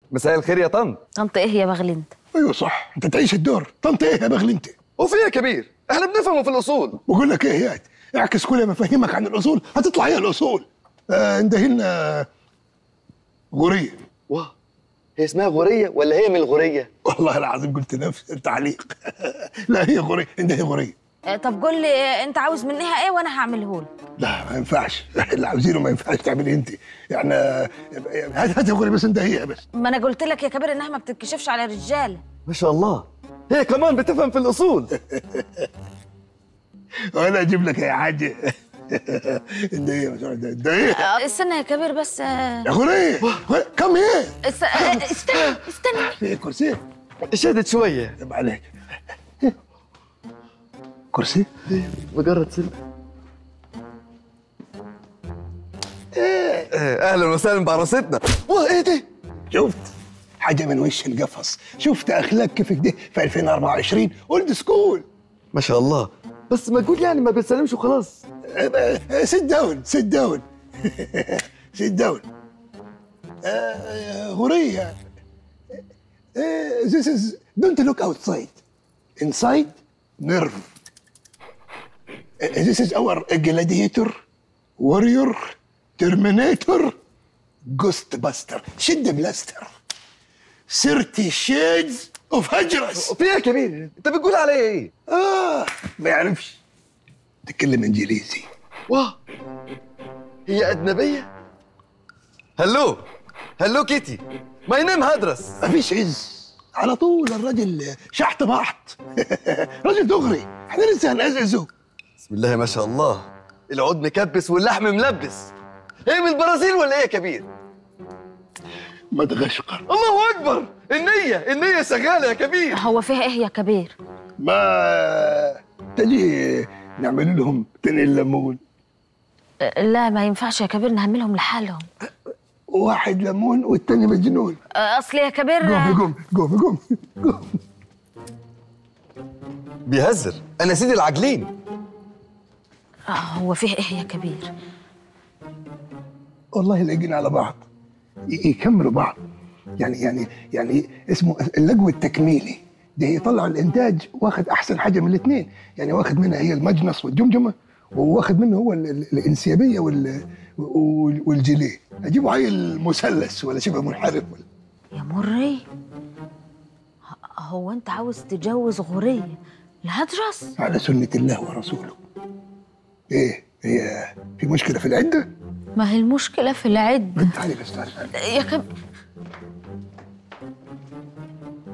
مساء الخير يا طنط طنط ايه يا بغل انت ايوه صح انت تعيش الدور طنط ايه يا بغل انت وفي يا كبير احنا بنفهمه في الاصول بقول لك ايه يا اعكس كل ما افهمك عن الاصول هتطلع هي الاصول آه اندهي لنا غوريه واه هي اسمها غوريه ولا هي من الغوريه والله العظيم قلت نفس التعليق لا هي غوريه اندهي غوريه آه، طب قول لي آه، انت عاوز منها ايه وانا هعمله لك لا ما ينفعش اللي عاوزينه ما ينفعش تعملي انت يعني آه، هات هات غوريه بس اندهيها بس ما انا قلت لك يا كبير انها ما بتتكشفش على الرجاله ما شاء الله هي كمان بتفهم في الاصول وانا اجيب لك يا حاجه اندهيها بس اندهيها آه، استنى يا كبير بس آه، يا غوريه غورية، كم ايه است- آه، استنى استنى في كرسي شهدت شويه طب عليك كرسي مجرد سلة ايه اهلا وسهلا بعروستنا واه ايه ده شفت حاجه من وش القفص شفت اخلاق كيف كده في 2024 اولد سكول ما شاء الله بس ما تقول يعني ما بتسلمش وخلاص سيت داون سيت داون سيت داون غورية this is don't look outside inside nerve Uh, this is our gladiator warrior terminator ghostbuster شد بلاستر 30 shades of هجرس في إيه يا كبير انت بتقول عليه ايه اه ما يعرفش تتكلم انجليزي واه هي اجنبيه هلو هلو كيتي ماي نيم هدرس ما فيش عز على طول الراجل شحط بحط راجل دغري احنا لسه هنقزقزه بسم الله ما شاء الله العود مكبس واللحم ملبس هي من البرازيل ولا ايه يا كبير مدغشقر الله اكبر النيه النيه شغاله يا كبير هو فيها ايه يا كبير ما تجي نعمل لهم تاني الليمون آه، لا ما ينفعش يا كبير نهملهم لحالهم واحد ليمون والتاني مجنون آه، اصل يا كبير قوم آه، قوم قوم قوم قوم بيهزر انا سيدي العاجلين آه، هو فيه ايه يا كبير والله لاقين على بعض ي- يكملوا بعض يعني يعني يعني اسمه اللجو التكميلي ده يطلع الانتاج واخد احسن حاجه من الاثنين يعني واخد منها هي المجنص والجمجمه وواخد منه هو ال- ال- الانسيابيه وال وال- والجيليه اجيبه عيل مثلث ولا شبه منحرف ولا يا مري ه- هو انت عاوز تجوز غورية الهدرس على سنه الله ورسوله ايه هي في مشكله في العده ما هي المشكلة في العد رد علي بس تعال يا كب...